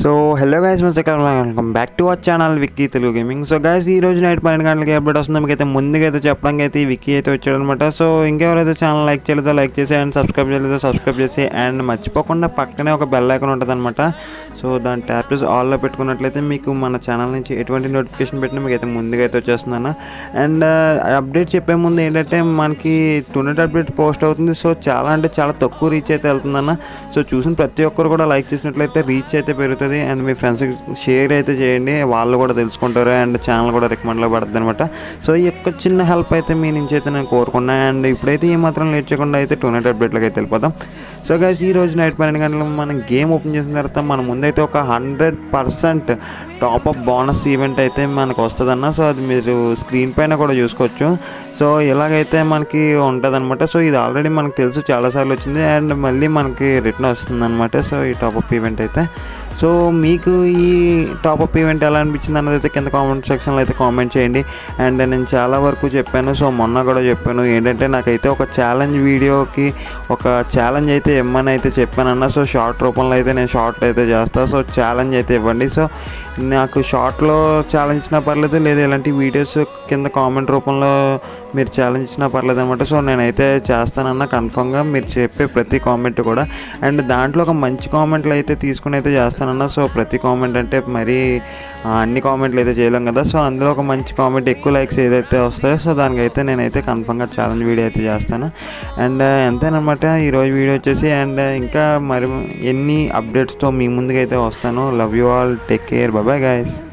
so hello guys welcome back to our channel Vicky Telugu gaming so guys ఈ రోజు night పన్నెండు గంటలకి update వస్తుంది మీకైతే ముందుగా అయితే చెప్పడానికి అయితే ఈ విక్కీ అయితే వచ్చాడు అనమాట సో ఇంకెవరైతే ఛానల్ లైక్ చేయలేదో లైక్ చేసి అండ్ సబ్స్క్రైబ్ చేయలేదో సబ్స్క్రైబ్ చేసి అండ్ మర్చిపోకుండా పక్కనే ఒక బెల్ ఐకాన్ ఉంటుంది అనమాట సో దాని ట్యాప్ చేసి ఆల్లో పెట్టుకున్నట్లయితే మీకు మన ఛానల్ నుంచి ఎటువంటి నోటిఫికేషన్ పెట్టినా మీకు అయితే ముందుగా అయితే వచ్చేస్తుందన్న అండ్ అప్డేట్ చెప్పే ముందు ఏంటంటే మనకి టునెట్ అప్డేట్ పోస్ట్ అవుతుంది సో చాలా అంటే చాలా తక్కువ రీచ్ అయితే వెళ్తుందన్న సో చూసిన ప్రతి ఒక్కరు కూడా లైక్ చేసినట్లయితే రీచ్ అయితే పెరుగుతుంది అండ్ మీ ఫ్రెండ్స్కి షేర్ అయితే చేయండి వాళ్ళు కూడా తెలుసుకుంటారు అండ్ ఛానల్ కూడా రికమెండ్లో పడుతుంది అనమాట సో ఈ యొక్క చిన్న హెల్ప్ అయితే మీ నుంచి అయితే నేను కోరుకున్నా అండ్ ఇప్పుడైతే ఈ మాత్రం లేట్ చేయకుండా అయితే టూనెట్ అప్డేట్లోకి అయితే వెళ్ళిపోతాం సో గైస్ ఈ రోజు నైట్ పన్నెండు గంటలకు మనం గేమ్ ఓపెన్ చేసిన తర్వాత మన ముందైతే ఒక hundred percent top up bonus event అయితే మనకు వస్తుందన్న సో అది మీరు స్క్రీన్ పైన కూడా చూసుకోవచ్చు సో ఇలాగైతే మనకి ఉంటుంది అనమాట సో ఇది ఆల్రెడీ మనకు తెలుసు చాలాసార్లు వచ్చింది అండ్ మళ్ళీ మనకి రిటర్న్ వస్తుంది అనమాట సో ఈ టాప్ అప్ ఈవెంట్ అయితే సో మీకు ఈ టాప్ అప్ ఈవెంట్ ఎలా అనిపించింది అన్నది అయితే కింద కామెంట్ సెక్షన్లో అయితే కామెంట్ చేయండి అండ్ నేను చాలా వరకు చెప్పాను సో మొన్న కూడా చెప్పాను ఏంటంటే నాకైతే ఒక ఛాలెంజ్ వీడియోకి ఒక ఛాలెంజ్ అయితే ఇమ్మని అయితే చెప్పానన్న సో షార్ట్ రూపంలో అయితే నేను షార్ట్ అయితే చేస్తాను సో ఛాలెంజ్ అయితే ఇవ్వండి సో నాకు షార్ట్లో ఛాలెంజ్ ఇచ్చినా పర్లేదు లేదా ఇలాంటి వీడియోస్ కింద కామెంట్ రూపంలో మీరు ఛాలెంజ్ ఇచ్చినా పర్లేదు అనమాట సో నేనైతే చేస్తానన్న కన్ఫామ్గా మీరు చెప్పే ప్రతి కామెంట్ కూడా అండ్ దాంట్లో ఒక మంచి కామెంట్లు అయితే తీసుకుని అయితే చేస్తానన్న సో ప్రతి కామెంట్ అంటే మరీ ఆ, అన్ని కామెంట్లు అయితే చేయలేం కదా సో అందులో ఒక మంచి కామెంట్ ఎక్కువ లైక్స్ ఏదైతే వస్తాయో సో దానికైతే నేనైతే కన్ఫామ్గా ఛాలెంజ్ వీడియో అయితే చేస్తాను అండ్ అంతేనమాట ఈరోజు వీడియో వచ్చేసి అండ్ ఇంకా మరి ఎన్ని అప్డేట్స్తో మీ ముందుకైతే వస్తాను love you all take care bye guys